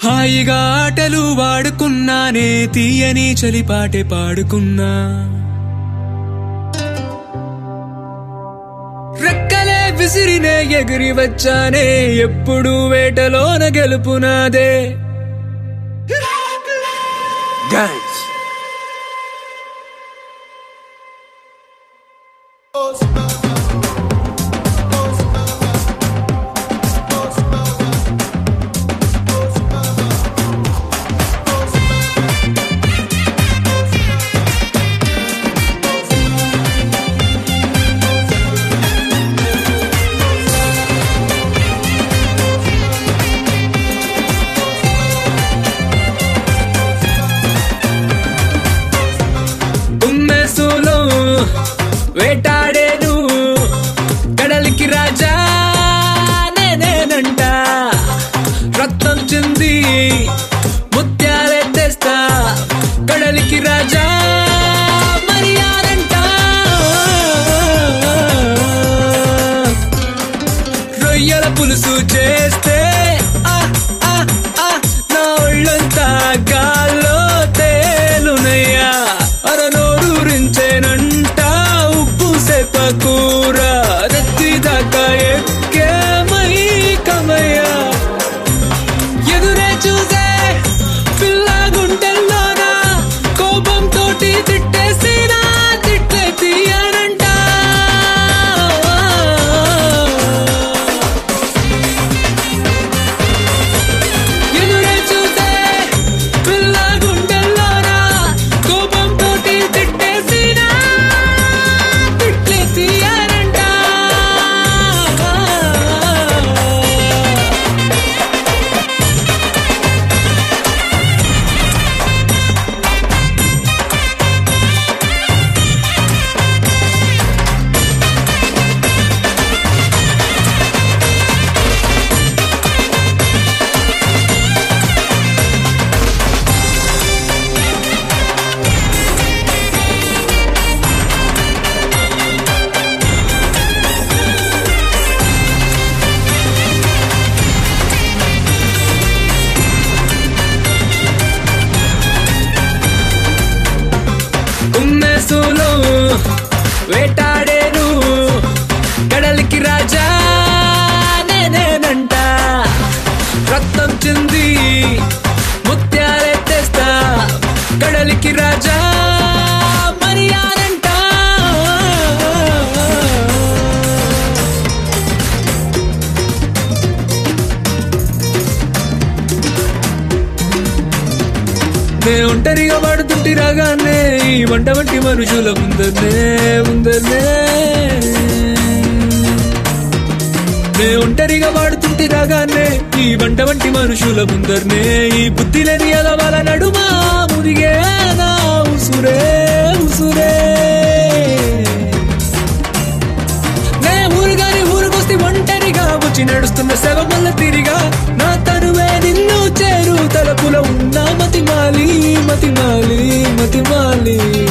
హాయిగా ఆటలు వాడుకున్నానే తీయని చలిపాటే పాడుకున్నా రెక్కలే విసిరినే ఎగిరి వచ్చానే ఎప్పుడు వేటలోన గెలుపునాదే Guns. ఉమ్మెసూలో వేటాడేను కడలికి రాజా నేనేనంట రక్తం చెంది ముత్యాలే తెస్తా కడలికి రాజా మరియాదంట రొయ్యల పులుసు చేస్తే ఆ, ఆ, ఆ, నా ఒళ్ళంతా గాల్లో తేలునయ్యా అరనోరూరించేనంట ఉప్పు సెప్ప కూర నెత్తి దాకా ఎక్కే మై కమయ్యా ఎదురే చూసే పిల్ల గుంటెల్లోన కోపం తోటి తిట్టేసిన తిట్లే తీయనంట ఎదురే చూసే పిల్ల గుండెల్లోన కోపం తోటి తిట్టేసిన తిట్లే తీయనంట ఉమ్మెసూలో వేటాడేను కడలికి రాజా నేనేనంట రక్తం చెంది ముత్యాలే తెస్తా కడలికి రాజా మరియాదంట నే ఒంటరిగా వాడుతుంటి రాగానే ఈ వంట వంటి మనుషుల ముందరనే ముందరనే నే ఒంటరిగా వాడుతుంటి రాగానే ఈ వంట వంటి మనుషుల ముందరనే ఈ బుద్ధి లేని ఎదవాల నడుమా మునిగే నా ఉసురే ఉసురే నే ఊరుగాని ఊరుకొస్తే ఒంటరిగా వచ్చి నడుస్తున్న శవ మల్ల తిరిగా నా తనువే నిన్ను చేరు తలపుల ఉన్న మతిమాలి మతిమాలి మతిమాలి